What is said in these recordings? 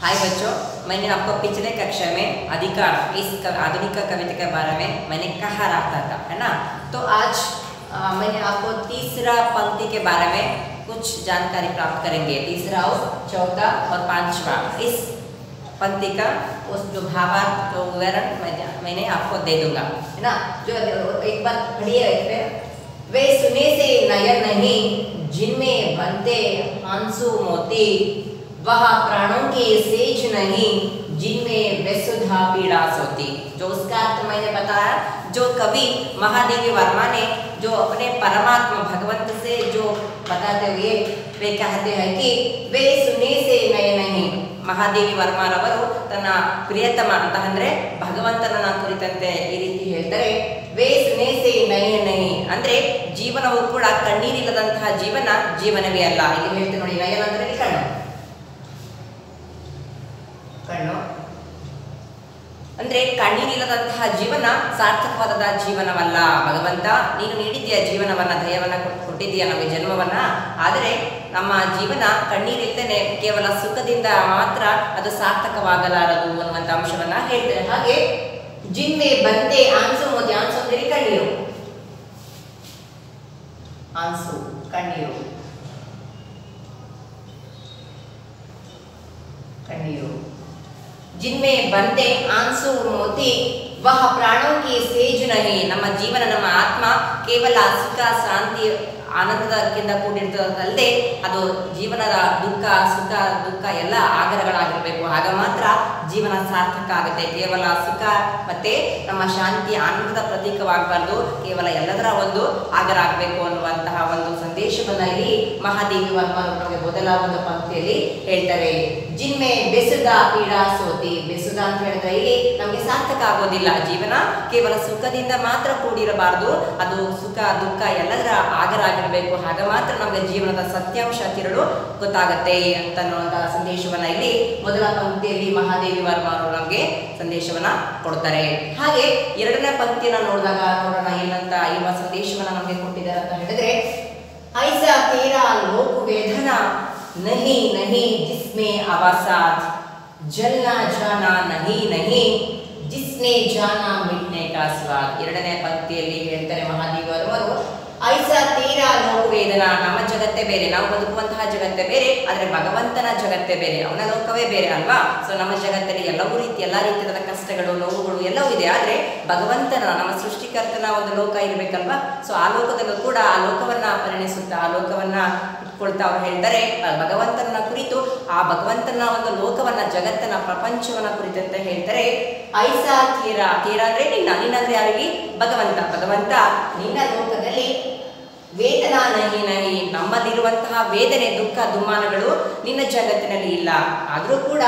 हाय बच्चों मैंने आपको पिछले कक्षा में अधिकार इस क- आधुनिक कविता के बारे में मैंने कहा रखा था है ना तो आज आ, मैंने आपको तीसरा पंक्ति के बारे में कुछ जानकारी प्राप्त करेंगे तीसरा और चौथा और पांचवा इस पंक्ति का उस जो भावार्थ जो विवरण मैं मैंने आपको दे दूंगा है ना जो एक बार पढ़िए इस पे वे सुने से नयन नहीं जिनमें बनते आंसू मोती वह प्राणों के सेज नहीं जिनमें बेसुधा पीड़ा सोती जो उसका अर्थ मैंने बताया जो कवि महादेवी वर्मा ने जो अपने परमात्मा भगवंत से जो बताते हुए वे कहते हैं कि वे सुने से नय नहीं ಮಹಾದೇವಿ ವರ್ಮಾರವರು ತನ್ನ ಪ್ರಿಯತಮ ಅಂತ ಅಂದ್ರೆ ಭಗವಂತನನ್ನ ಕುರಿತಂತೆ ಈ ರೀತಿ ಹೇಳ್ತಾರೆ ವೇ ಸುನೇಸೆ ನಯ ನಹಿ ಅಂದ್ರೆ ಜೀವನವು ಕೂಡ ಕಣ್ಣೀರಿಲ್ಲದಂತಹ ಜೀವನ ಜೀವನವೇ ಅಲ್ಲ ಇಲ್ಲಿ ಹೇಳ್ತಾರೆ ನೋಡಿ ನಯನ ಅಂದ್ರೆ ಇಲ್ಲಿ ಕಣ್ಣು ಕಣ್ಣು ಅಂದ್ರೆ ಕಣ್ಣೀರಿಲ್ಲದಂತಹ ಜೀವನ ಸಾರ್ಥಕವಾದ ಜೀವನವಲ್ಲ ಭಗವಂತ ನೀನು ನೀಡಿದ್ಯಾ ಜೀವನವನ್ನ ದಯವನ್ನ ಕೊಟ್- ಕೊಟ್ಟಿದ್ದೀಯ ನಮಗೆ ಜನ್ಮವನ್ನ ಆದರೆ ನಮ್ಮ ಜೀವನ ಕಣ್ಣೀರಿಲ್ದೇನೆ ಕೇವಲ ಸುಖದಿಂದ ಮಾತ್ರ ಅದು ಸಾರ್ಥಕವಾಗಲಾರದು ಅನ್ನುವಂಥ ಅಂಶವನ್ನ ಹೇಳ್ತಾರೆ ಹಾಗೆ ಜಿನ್ಮೆ ಬಂತೆ ಆನ್ಸು ಮೋತಿ ಆನ್ಸು ಅಂದ್ರೆ ಕಣ್ಣೀರು ಆನ್ಸು ಕಣ್ಣೀರು ಕಣ್ಣೀರು जिनमें बनते आंसू मोती वह प्राणों की सेज नहीं ನಮ್ಮ ಜೀವನ ನಮ್ಮ ಆತ್ಮ ಕೇವಲ ಸುಖ ಶಾಂತಿ ಆನಂದಕ್ಕಿಂತ ಕೂಡಿರ್ತದಲ್ಲದೆ ಅದು ಜೀವನದ ದುಃಖ ಸುಖ ದುಃಖ ಎಲ್ಲ ಆಗರಗಳಾಗಿರಬೇಕು ಆಗ ಮಾತ್ರ ಜೀವನ ಸಾರ್ಥಕ ಆಗುತ್ತೆ ಕೇವಲ ಸುಖ ಮತ್ತೆ ನಮ್ಮ ಶಾಂತಿ ಆನಂದದ ಪ್ರತೀಕವಾಗಬಾರ್ದು ಕೇವಲ ಎಲ್ಲದರ ಒಂದು ಆಗರ ಆಗಬೇಕು ಅನ್ನುವಂತಹ ಒಂದು ಸಂದೇಶವನ್ನ ಇಲ್ಲಿ ಮಹಾದೇವಿ ವರ್ಮರು ನಮಗೆ ಮೊದಲ ಒಂದು ಪಂಕ್ತಿಯಲ್ಲಿ ಹೇಳ್ತಾರೆ ಜಿನ್ಮೆ ಬೆಸುದ ಪೀಡಾ ಸೋತಿ ಬೆಸುದ ಅಂತ ಹೇಳಿದ್ರೆ ಇಲ್ಲಿ ನಮಗೆ ಸಾರ್ಥಕ ಆಗೋದಿಲ್ಲ ಜೀವನ ಕೇವಲ ಸುಖದಿಂದ ಮಾತ್ರ ಕೂಡಿರಬಾರದು ಅದು ಸುಖ ದುಃಖ ಎಲ್ಲದರ ಆಗರಾಗಿರಬೇಕು ಆಗ ಮಾತ್ರ ನಮಗೆ ಜೀವನದ ಸತ್ಯಾಂಶ ತಿರುಳು ಗೊತ್ತಾಗತ್ತೆ ಅಂತ ಅನ್ನುವಂತಹ ಸಂದೇಶವನ್ನ ಇಲ್ಲಿ ಮೊದಲ ಪಂಕ್ತಿಯಲ್ಲಿ ಮಹಾದೇವಿ ವರ್ಮ ಅವರು ನಮಗೆ ಸಂದೇಶವನ್ನ ಕೊಡ್ತಾರೆ ಹಾಗೆ ಎರಡನೇ ಪಂಕ್ತಿಯನ್ನ ನೋಡಿದಾಗ ನೋಡೋಣ ಏನಂತ ಇರುವ ಸಂದೇಶವನ್ನ ನಮಗೆ ಕೊಟ್ಟಿದ್ದಾರೆ ಅಂತ ಹೇಳಿದ್ರೆ ऐसा तेरा लोक वेदना नहीं नहीं जिसमें आवासात जलना जाना नहीं नहीं जिसने जाना मिटने का स्वाद ಎರಡನೇ ಪಂಕ್ತಿಯಲ್ಲಿ ಹೇಳ್ತಾರೆ ಮಹಾದೇವಿ ವರ್ಮರು ಐಸಾ ತೀರಾ ಲೋಕ ವೇದನ ನಮ್ಮ ಜಗತ್ತೇ ಬೇರೆ ನಾವು ಬದುಕುವಂತಹ ಜಗತ್ತೇ ಬೇರೆ ಆದ್ರೆ ಭಗವಂತನ ಜಗತ್ತೇ ಬೇರೆ ಅವನ ಲೋಕವೇ ಬೇರೆ ಅಲ್ವಾ ಸೊ ನಮ್ಮ ಜಗತ್ತಲ್ಲಿ ಎಲ್ಲವೂ ರೀತಿ ಎಲ್ಲಾ ರೀತಿಯಾದ ಕಷ್ಟಗಳು ನೋವುಗಳು ಎಲ್ಲವೂ ಇದೆ ಆದ್ರೆ ಭಗವಂತನ ನಮ್ಮ ಸೃಷ್ಟಿಕರ್ತನ ಒಂದು ಲೋಕ ಇರಬೇಕಲ್ವಾ ಸೊ ಆ ಲೋಕದಲ್ಲೂ ಕೂಡ ಆ ಲೋಕವನ್ನ ಪರಿಣಿಸುತ್ತಾ ಆ ಲೋಕವನ್ನ ಇಟ್ಕೊಳ್ತಾ ಅವ್ರು ಹೇಳ್ತಾರೆ ಆ ಭಗವಂತನ ಕುರಿತು ಆ ಭಗವಂತನ ಒಂದು ಲೋಕವನ್ನ ಜಗತ್ತನ ಪ್ರಪಂಚವನ್ನ ಕುರಿತಂತೆ ಹೇಳ್ತಾರೆ ಐಸಾ ತೀರ ತೀರ ಅಂದ್ರೆ ನಿನ್ನ ನಿನ್ನಂದ್ರೆ ಯಾರಿಗೆ ಭಗವಂತ ಭಗವಂತ ನಿನ್ನ ಲೋಕದಲ್ಲಿ ವೇದನ ನಹಿ ನಹಿ ನಮ್ಮಲ್ಲಿರುವಂತಹ ವೇದನೆ ದುಃಖ ದುಮ್ಮಾನಗಳು ನಿನ್ನ ಜಗತ್ತಿನಲ್ಲಿ ಇಲ್ಲ ಆದ್ರೂ ಕೂಡ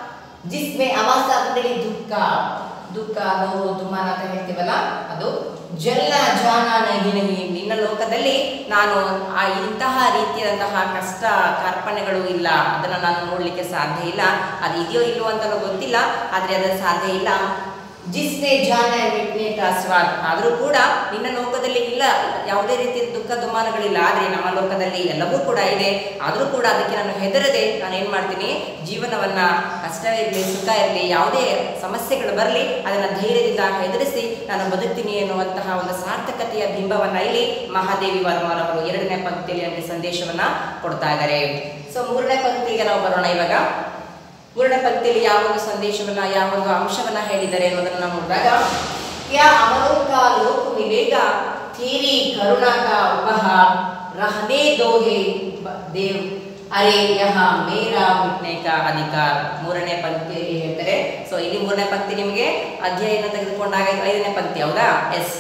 ಜಿಸ್ಮೆ ಅವಾಸ ಅಂದ್ರೆ ದುಃಖ ದುಃಖ ನೋವು ದುಮ್ಮಾನ ಅಂತ ಹೇಳ್ತೀವಲ್ಲ ಅದು ಜಲ್ಲ ಜಾನ ನಹಿ ನಹಿ ನಿನ್ನ ಲೋಕದಲ್ಲಿ ನಾನು ಆ ಇಂತಹ ರೀತಿಯಾದಂತಹ ಕಷ್ಟ ಕಾರ್ಪಣ್ಯಗಳು ಇಲ್ಲ ಅದನ್ನ ನಾನು ನೋಡ್ಲಿಕ್ಕೆ ಸಾಧ್ಯ ಇಲ್ಲ ಅದು ಇದೆಯೋ ಇಲ್ಲವೋ ಅಂತ ಗೊತ್ತಿಲ್ಲ ಆದ್ರೆ ಅದರ ಸಾಧ್ಯ ಇಲ್ಲ ಜಿಸ್ನೆ ಜಾನ ಮಿಟ್ನೆ ಕಾ ಸ್ವಾದ್ ಆದರೂ ಕೂಡ ನಿನ್ನ ಲೋಕದಲ್ಲಿ ಇಲ್ಲ ಯಾವುದೇ ರೀತಿಯ ದುಃಖ ದುಮ್ಮಾನಗಳಿಲ್ಲ ಆದರೆ ನಮ್ಮ ಲೋಕದಲ್ಲಿ ಎಲ್ಲವೂ ಕೂಡ ಇದೆ ಆದರೂ ಕೂಡ ಅದಕ್ಕೆ ನಾನು ಹೆದರದೆ ನಾನು ಏನು ಮಾಡ್ತೀನಿ ಜೀವನವನ್ನ ಕಷ್ಟ ಇರಲಿ ಸುಖ ಇರಲಿ ಯಾವುದೇ ಸಮಸ್ಯೆಗಳು ಬರಲಿ ಅದನ್ನು ಧೈರ್ಯದಿಂದ ಎದುರಿಸಿ ನಾನು ಬದುಕ್ತೀನಿ ಎನ್ನುವಂತಹ ಒಂದು ಸಾರ್ಥಕತೆಯ ಬಿಂಬವನ್ನ ಇಲ್ಲಿ ಮಹಾದೇವಿ ವರ್ಮರವರು ಎರಡನೇ ಪಂಕ್ತಿಯಲ್ಲಿ ನಮಗೆ ಸಂದೇಶವನ್ನ ಕೊಡ್ತಾ ಇದ್ದಾರೆ ಸೊ ಮೂರನೇ ಪಂಕ್ತಿಗೆ ನಾವು ಬರೋಣ ಇವಾಗ ಮೂರನೇ ಪಂಕ್ತಿಯಲ್ಲಿ ಯಾವ ಒಂದು ಸಂದೇಶವನ್ನ ಯಾವ ಒಂದು ಅಂಶವನ್ನ ಹೇಳಿದ್ದಾರೆ ಅನ್ನೋದನ್ನ ನಾವು ನೋಡಿದಾಗ क्या अमरों का लोक मिलेगा तेरी करुणा का उपहार रहने दो हे ब- देव ಅರೆ ಯಹ ಮೇರ ಮಿಟ್ನೆ ಕಾ ಅಧಿಕಾರ ಮೂರನೇ ಪಂಕ್ತಿಯಲ್ಲಿ ಹೇಳ್ತಾರೆ ಸೊ ಇಲ್ಲಿ ಮೂರನೇ ಪಂಕ್ತಿ ನಿಮಗೆ ಅಧ್ಯಯನ ತೆಗೆದುಕೊಂಡಾಗ ಇದು ಐದನೇ ಪಂಕ್ತಿ ಹೌದಾ ಎಸ್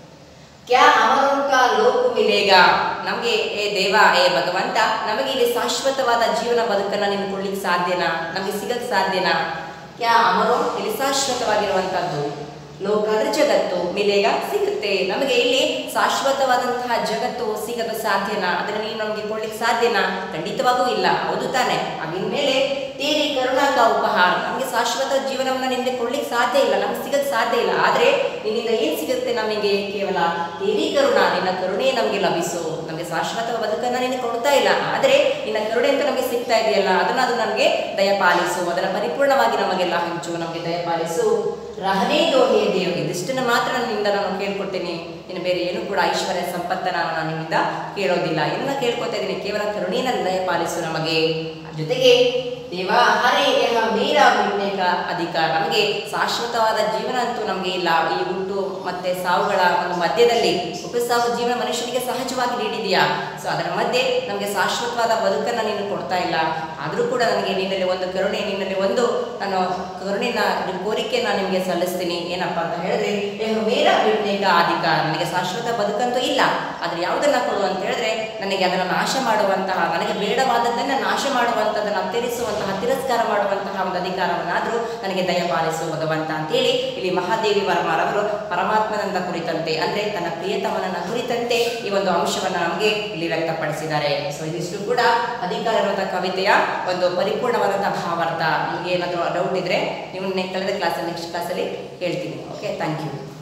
ಕ್ಯಾ ಅಮರೋಂಕ ಲೋಕ ಮಿಲೇಗಾ ನಮಗೆ ಏ ದೇವ ಏ ಭಗವಂತ ನಮಗೆ ಇಲ್ಲಿ ಶಾಶ್ವತವಾದ ಜೀವನ ಬದುಕನ್ನ ನೀನು ಕೊಡ್ಲಿಕ್ಕೆ ಸಾಧ್ಯನಾ ನಮಗೆ ಸಿಗಕ್ಕೆ ಸಾಧ್ಯನಾ ಕ್ಯಾ ಅಮರೋ ಇಲ್ಲಿ ಶಾಶ್ವತವಾಗಿರುವಂತದ್ದು ಲೋಕ ಅಂದ್ರೆ ಜಗತ್ತು ಮಿಲೇಗ ಸಿಗುತ್ತೆ ನಮಗೆ ಇಲ್ಲಿ ಶಾಶ್ವತವಾದಂತಹ ಜಗತ್ತು ಸಿಗಲು ಸಾಧ್ಯನಾ ಅದನ್ನ ನೀನು ನಮಗೆ ಕೊಡ್ಲಿಕ್ಕೆ ಸಾಧ್ಯನಾ ಖಂಡಿತವಾಗೂ ಇಲ್ಲ ಹೌದು ತಾನೆ ಆಗಿನ ಮೇಲೆ ತೇರಿ ಕರುಣಾಕ ಉಪಹಾರ ನಮಗೆ ಶಾಶ್ವತ ಜೀವನವನ್ನು ನಿನ್ನೆ ಕೊಡ್ಲಿಕ್ಕೆ ಸಾಧ್ಯ ಇಲ್ಲ ನಮ್ಗೆ ಸಿಗಕ್ಕೆ ಸಾಧ್ಯ ಇಲ್ಲ ಆದರೆ ನಿನ್ನಿಂದ ಏನು ಸಿಗುತ್ತೆ ನಮಗೆ ಕೇವಲ ದೇವಿ ಕರುಣ ನಿನ್ನ ಕರುಣೆ ನಮಗೆ ಲಭಿಸು ನಮಗೆ ಶಾಶ್ವತ ಬದುಕನ್ನು ನೀನು ಕೊಡ್ತಾ ಇಲ್ಲ ಆದರೆ ನಿನ್ನ ಕರುಣೆ ಅಂತ ನಮಗೆ ಸಿಗ್ತಾ ಇದೆಯಲ್ಲ ಅದನ್ನ ಅದು ನಮಗೆ ದಯಪಾಲಿಸು ಅದನ್ನು ಪರಿಪೂರ್ಣವಾಗಿ ನಮಗೆಲ್ಲ ಹಂಚು ನಮಗೆ ದಯಪಾಲಿಸು ರಹನೇ ದೋಹೆ ದೇವ್ ಇದಿಷ್ಟನ್ನು ಮಾತ್ರ ನನ್ನಿಂದ ನಾನು ಕೇಳ್ಕೊಡ್ತೀನಿ ಇನ್ನು ಬೇರೆ ಏನು ಕೂಡ ಐಶ್ವರ್ಯ ಸಂಪತ್ತನ ನಾನು ನಿಮ್ಮಿಂದ ಕೇಳೋದಿಲ್ಲ ಇದನ್ನ ಕೇಳ್ಕೊತಾ ಇದ್ದೀನಿ ಕೇವಲ ಕರುಣೆಯನ್ನು ದಯಪಾಲಿಸು ನಮಗೆ ಜೊತೆಗೆ ದೇವ ಹರೇ ಯಹ ಮೀರ ಮಿಡ್ನೇಕ ಅಧಿಕಾರ ನಮಗೆ ಶಾಶ್ವತವಾದ ಜೀವನ ಅಂತೂ ನಮಗೆ ಇಲ್ಲ ಈ ಹುಟ್ಟು ಮತ್ತೆ ಸಾವುಗಳ ಒಂದು ಮಧ್ಯದಲ್ಲಿ ಹುಟ್ಟು ಸಾವು ಜೀವನ ಮನುಷ್ಯನಿಗೆ ಸಹಜವಾಗಿ ನೀಡಿದೆಯಾ ಸೊ ಅದರ ಮಧ್ಯೆ ನಮಗೆ ಶಾಶ್ವತವಾದ ಬದುಕನ್ನು ನೀನು ಕೊಡ್ತಾ ಇಲ್ಲ ಆದರೂ ಕೂಡ ನನಗೆ ನಿನ್ನಲ್ಲಿ ಒಂದು ಕರುಣೆ ನಿನ್ನಲ್ಲಿ ಒಂದು ನಾನು ಕರುಣೆನ ಕೋರಿಕೆ ನಾನು ನಿಮಗೆ ಸಲ್ಲಿಸ್ತೀನಿ ಏನಪ್ಪ ಅಂತ ಹೇಳಿದ್ರೆ ಯಹ ಮೇರ ಮಿಡ್ನೇಕ ಅಧಿಕಾರ ನನಗೆ ಶಾಶ್ವತ ಬದುಕಂತೂ ಇಲ್ಲ ಆದ್ರೆ ಯಾವುದನ್ನ ಕೊಡು ಅಂತ ಹೇಳಿದ್ರೆ ನನಗೆ ಅದನ್ನು ನಾಶ ಮಾಡುವಂತಹ ನನಗೆ ಬೇಡವಾದದ್ದನ್ನು ನಾಶ ಮಾಡುವಂಥದ್ದನ್ನು ಅತ್ಯರಿಸುವಂತಹ ತಿರಸ್ಕಾರ ಮಾಡುವಂತಹ ಒಂದು ಅಧಿಕಾರವನ್ನಾದರೂ ನನಗೆ ದಯಪಾಲಿಸು ಭಗವಂತ ಅಂತೇಳಿ ಇಲ್ಲಿ ಮಹಾದೇವಿ ವರ್ಮರವರು ಪರಮಾತ್ಮನಂದ ಕುರಿತಂತೆ ಅಂದ್ರೆ ತನ್ನ ಪ್ರಿಯತಮನನ್ನ ಕುರಿತಂತೆ ಈ ಒಂದು ಅಂಶವನ್ನ ನಮಗೆ ಇಲ್ಲಿ ವ್ಯಕ್ತಪಡಿಸಿದ್ದಾರೆ ಸೊ ಇದಿಷ್ಟು ಕೂಡ ಅಧಿಕಾರ ಇರುವಂತಹ ಕವಿತೆಯ ಒಂದು ಪರಿಪೂರ್ಣವಾದಂತಹ ಭಾವಾರ್ಥ ನಿಮಗೆ ಏನಾದರೂ ಡೌಟ್ ಇದ್ರೆ ನೀವು ಕಳೆದ ಕ್ಲಾಸಲ್ಲಿ ನೆಕ್ಸ್ಟ್ ಕ್ಲಾಸಲ್ಲಿ ಹೇಳ್ತೀನಿ ಓಕೆ ಥ್ಯಾಂಕ್ ಯು